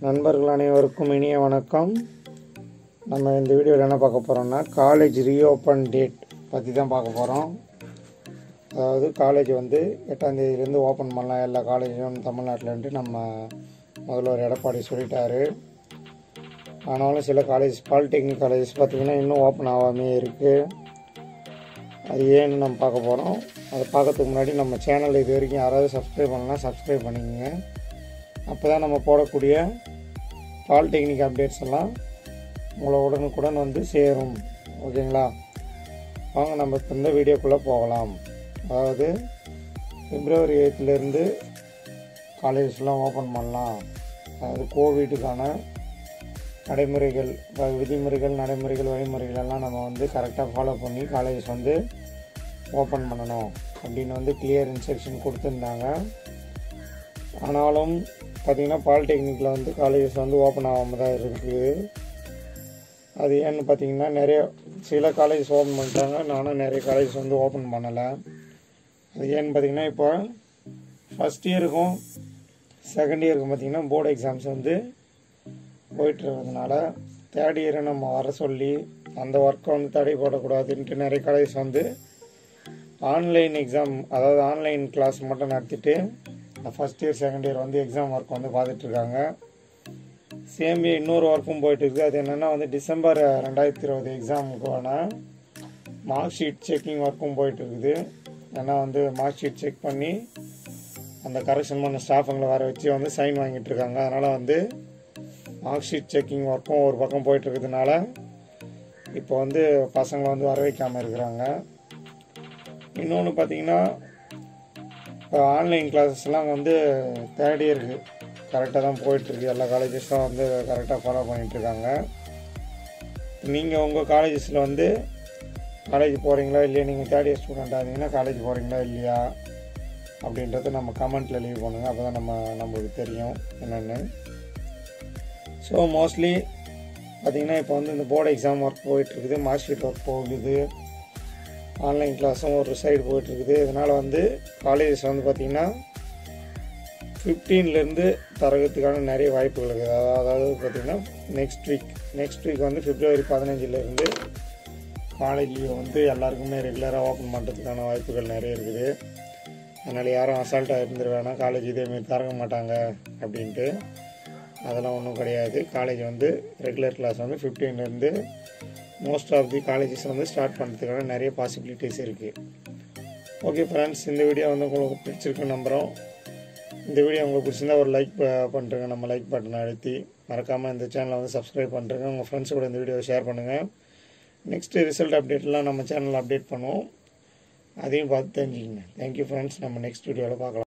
நண்பர்கள் அனைவருக்கும் இனிய வணக்கம் நம்ம இந்த வீடியோவில் என்ன பார்க்க போகிறோம்னா காலேஜ் ரீஓப்பன் டேட் பற்றி தான் பார்க்க போகிறோம் அதாவது காலேஜ் வந்து எட்டாம் தேதியிலேருந்து ஓப்பன் பண்ணலாம் எல்லா காலேஜும் தமிழ்நாட்டிலன்ட்டு நம்ம முதல்வர் எடப்பாடி சொல்லிட்டாரு ஆனாலும் சில காலேஜ் பாலிடெக்னிக் காலேஜஸ் பார்த்திங்கன்னா இன்னும் ஓப்பன் ஆகாமே இருக்குது அது ஏன்னு நம்ம பார்க்க போகிறோம் அதை பார்க்கறதுக்கு முன்னாடி நம்ம சேனல் இது வரைக்கும் யாராவது சப்ஸ்கிரைப் பண்ணலாம் சப்ஸ்கிரைப் பண்ணிக்கோங்க அப்போ தான் நம்ம போடக்கூடிய பாலிடெக்னிக் அப்டேட்ஸ் எல்லாம் உங்களை உடனுக்குடன் வந்து சேரும் ஓகேங்களா வாங்க நம்ம இப்போ இந்த வீடியோக்குள்ளே போகலாம் அதாவது பிப்ரவரி எயித்துலேருந்து காலேஜஸ்லாம் ஓப்பன் பண்ணலாம் அதாவது கோவிட்டுக்கான நடைமுறைகள் அதாவது விதிமுறைகள் நடைமுறைகள் வழிமுறைகள் எல்லாம் நம்ம வந்து கரெக்டாக ஃபாலோ பண்ணி காலேஜ் வந்து ஓப்பன் பண்ணணும் அப்படின்னு வந்து கிளியர் இன்ஸ்ட்ரக்ஷன் கொடுத்துருந்தாங்க ஆனாலும் பார்த்திங்கன்னா பாலிடெக்னிக்கில் வந்து காலேஜஸ் வந்து ஓப்பன் ஆகாமல் தான் இருக்குது அது ஏன்னு பார்த்தீங்கன்னா நிறைய சில காலேஜ் ஓப்பன் பண்ணிட்டாங்க நானும் நிறைய காலேஜ் வந்து ஓப்பன் பண்ணலை அது ஏன்னு பார்த்தீங்கன்னா இப்போ ஃபஸ்ட் இயருக்கும் செகண்ட் இயருக்கும் பார்த்தீங்கன்னா போர்டு எக்ஸாம்ஸ் வந்து போயிட்டு இருக்கிறதுனால தேர்ட் இயரை நம்ம வர சொல்லி அந்த ஒர்க்கை வந்து தடை போடக்கூடாதுன்ட்டு நிறைய காலேஜ் வந்து ஆன்லைன் எக்ஸாம் அதாவது ஆன்லைன் கிளாஸ் மட்டும் நடத்திட்டு ஃபஸ்ட் இயர் செகண்ட் இயர் வந்து எக்ஸாம் ஒர்க் வந்து பார்த்துட்ருக்காங்க சேம் இன்னொரு ஒர்க்கும் போயிட்டு இருக்குது அது என்னென்னா வந்து டிசம்பர் ரெண்டாயிரத்தி இருபது எக்ஸாமுக்கான மார்க் ஷீட் செக்கிங் ஒர்க்கும் போயிட்டு இருக்குது ஏன்னா வந்து மார்க் ஷீட் செக் பண்ணி அந்த கரெக்ஷன் பண்ண ஸ்டாஃபுங்களை வர வச்சு வந்து சைன் வாங்கிட்டு இருக்காங்க அதனால் வந்து மார்க் ஷீட் செக்கிங் ஒர்க்கும் ஒரு பக்கம் போயிட்டு இருக்கிறதுனால இப்போ வந்து பசங்களை வந்து வர வைக்காமல் இருக்கிறாங்க இன்னொன்று பார்த்தீங்கன்னா இப்போ ஆன்லைன் கிளாஸஸ்லாம் வந்து தேர்ட் இயருக்கு கரெக்டாக தான் போயிட்டுருக்கு எல்லா காலேஜஸும் வந்து கரெக்டாக ஃபாலோ பண்ணிகிட்ருக்காங்க நீங்கள் உங்கள் காலேஜஸில் வந்து காலேஜ் போகிறீங்களா இல்லையா நீங்கள் தேர்ட் இயர் ஸ்டூடெண்ட்டாக இருந்தீங்கன்னா காலேஜ் போகிறீங்களா இல்லையா அப்படின்றத நம்ம கமெண்ட்டில் லீவ் பண்ணுங்கள் அப்போ தான் நம்ம நம்மளுக்கு தெரியும் என்னென்னு ஸோ மோஸ்ட்லி பார்த்திங்கன்னா இப்போ வந்து இந்த போர்டு எக்ஸாம் ஒர்க் போயிட்டுருக்குது மார்க் ஷீட் ஒர்க் போகுது ஆன்லைன் கிளாஸும் ஒரு சைடு போயிட்டுருக்குது இதனால் வந்து காலேஜஸ் வந்து பார்த்திங்கன்னா ஃபிஃப்டீன்லேருந்து தரகத்துக்கான நிறைய வாய்ப்புகள் இருக்குது அதாவது பார்த்திங்கன்னா நெக்ஸ்ட் வீக் நெக்ஸ்ட் வீக் வந்து பிப்ரவரி பதினஞ்சுலேருந்து காலேஜ் லீவ் வந்து எல்லாருக்குமே ரெகுலராக ஓப்பன் பண்ணுறதுக்கான வாய்ப்புகள் நிறைய இருக்குது அதனால் யாரும் அசால்ட்டாக இருந்துட வேணாம் காலேஜ் இதேமாரி திறக்க மாட்டாங்க அப்படின்ட்டு அதெல்லாம் ஒன்றும் கிடையாது காலேஜ் வந்து ரெகுலர் கிளாஸ் வந்து ஃபிஃப்டீன்லேருந்து மோஸ்ட் ஆஃப் தி காலேஜஸ் வந்து ஸ்டார்ட் பண்ணுறதுக்கான நிறைய பாசிபிலிட்டிஸ் இருக்குது ஓகே ஃப்ரெண்ட்ஸ் இந்த வீடியோ வந்து உங்களுக்கு பிடிச்சிருக்குன்னு நம்புகிறோம் இந்த வீடியோ உங்களுக்கு பிடிச்சிருந்தா ஒரு லைக் பண்ணுறேங்க நம்ம லைக் பட்டனை அழுத்தி மறக்காமல் இந்த சேனலை வந்து சப்ஸ்கிரைப் பண்ணுறேங்க உங்கள் ஃப்ரெண்ட்ஸ் கூட இந்த வீடியோவை ஷேர் பண்ணுங்கள் நெக்ஸ்ட்டு ரிசல்ட் அப்டேட்லாம் நம்ம சேனலில் அப்டேட் பண்ணுவோம் அதையும் பார்த்து தெரிஞ்சுக்கங்க தேங்க்யூ ஃப்ரெண்ட்ஸ் நம்ம நெக்ஸ்ட் வீடியோவில் பார்க்கலாம்